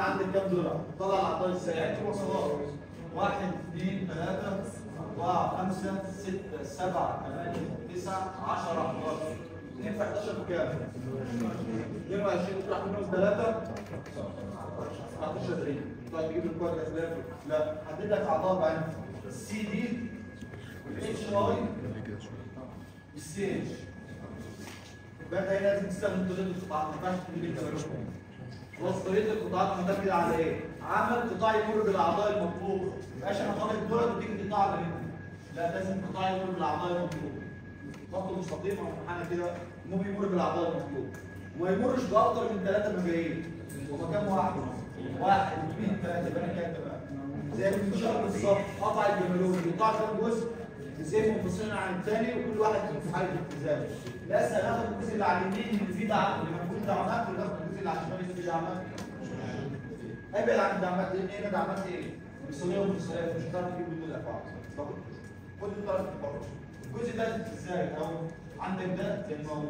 هنا عندك كام ضلع؟ طلع الاعضاء ازاي؟ يعني وصلات واحد اثنين ثلاثة أربعة خمسة ستة سبعة ثمانية تسعة 10 11 ينفع 11 بكام؟ 22 تطرح منهم ثلاثة 19 تقريبا طيب تجيب الكواد الأسباب لا حدد لك أعضاء بعين السي دي والاتش اي والسي اتش يبقى انت هنا لازم تستخدم طريقة القطاعات ما ينفعش تجيب التمارين خلاص طريقة القطاعات معتمدة على ايه؟ عمل قطاع يمر بالاعضاء المطلوبة ما يبقاش انا طالب دول وتيجي قطاع اللي هنا لا لازم قطاع يمر بالاعضاء المطلوبة خط مستقيم او منحنى كده المهم يمر بالاعضاء المطلوبة وما يمرش باكتر من ثلاثة مجايين هما كام واحد؟ واحد اثنين ثلاثة يبقى انا كام بقى؟ زي ما في شرح بالظبط قطع الجمالون يقطع كام جزء؟ جزئين منفصلين عن الثاني وكل واحد في حاله التزام لا سناخد الجزء اللي على اليمين اللي فيه دعم اللي موجود دعمات وناخد الجزء اللي على الشمال اللي فيه دعمات ابعد عن الدعمات لان هنا دعمات ايه؟ مصريه ومصريه مش هتعرف تجيب بدون الافعال خد الطرف بره الجزء ده ازاي او عندك ده زي ما هو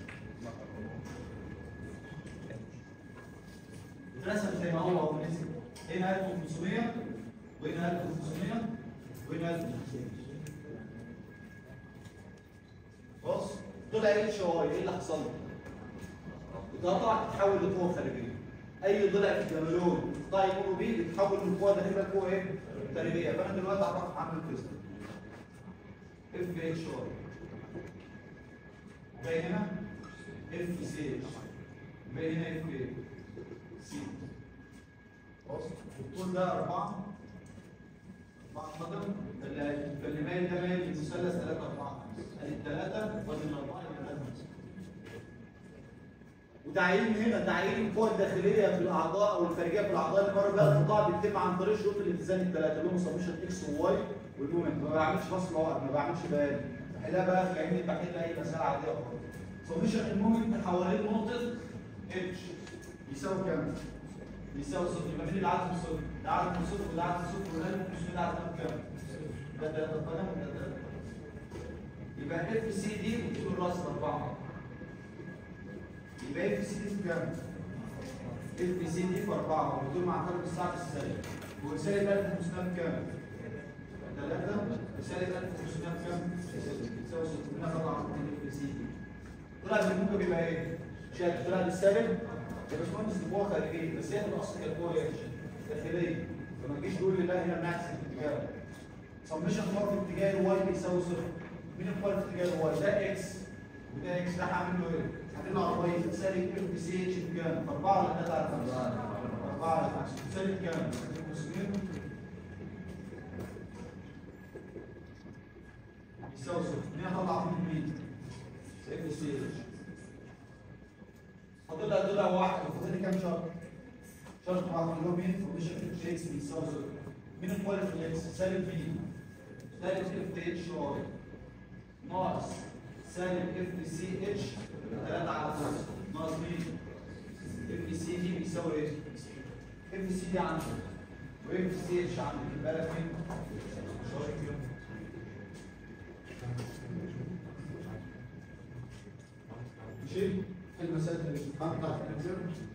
اترسم زي ما هو هو نسي هنا 1500 وهنا 1500 وهنا 1500 بص طلع اتش واي ايه اللي حصل له؟ اتقطع تتحول لقوه خارجيه اي ضلع في الجمالون قطاع يمر بيه بيتحول من قوه داخليه لقوه ايه؟ خارجيه فانا دلوقتي هعرف اعمل كده اف اتش واي جاي هنا اف سي اتش جاي هنا اف سي بص الطول ده 4 4 قدم فاللي فاللي مايل ده مايل للمثلث 3 4 ادي الثلاثه وادي الاربعه يبقى ده وتعيين هنا تعيين القوى الداخليه في الاعضاء او الخارجيه في الاعضاء اللي مر بها القطاع بيتم عن طريق شروط الاتزان الثلاثه اللي هم سميشن اكس وواي والمومنت ما بعملش فصل عقد ما بعملش بيان بحلها بقى كاني بحل اي مساله عاديه خالص سميشن المومنت حوالين نقطه اتش يساوي كام؟ يساوي صفر يبقى مين اللي عدد صفر؟ ده عدد صفر وده عدد صفر وده مش ده عدد كام؟ ده ده ده قدم وده ده يبقى اف سي دي وطول الراس اربعه يبقى اف سي دي في كام؟ اف سي دي في اربعه والطول مع فرق الساعه في السالب وسالب 1500 بكام؟ 3 وسالب 1500 بكام؟ يساوي 600 طبعا اف سي دي طلع بالموجب بيبقى ايه؟ شايف طلع بالسالب يا باشمهندس دي قوه خارجيه بس هي في الاصل هي قوه ايه؟ داخليه فما تجيش تقول لي لا هنا بنعكس الاتجاه سميشن قوه في اتجاه الواي بيساوي صفر مين القوه في اتجاه الواي؟ ده اكس وده اكس ده هعمل له ايه؟ هعمل له عربيه سالب اف سي اتش بكام؟ 4 ولا 3 على 5؟ 4 على 5 سالب كام؟ 500 يساوي صفر مين هطلع فيه مين؟ اف سي اتش فاضل لها ضلع واحد وفاضل لي كام شرط؟ شرط واحد اللي هو مين؟ كونديشن اف اكس بيساوي صفر مين الكواليتي في الاكس؟ سالب بي سالب اف اتش واي ناقص سالب اف سي اتش 3 على 5 ناقص مين؟ اف سي دي بيساوي ايه؟ اف سي دي عندك واف سي اتش عندك يبقى لك مين؟ ماشي؟ المسائل اللي بتتحط تحت الانزيم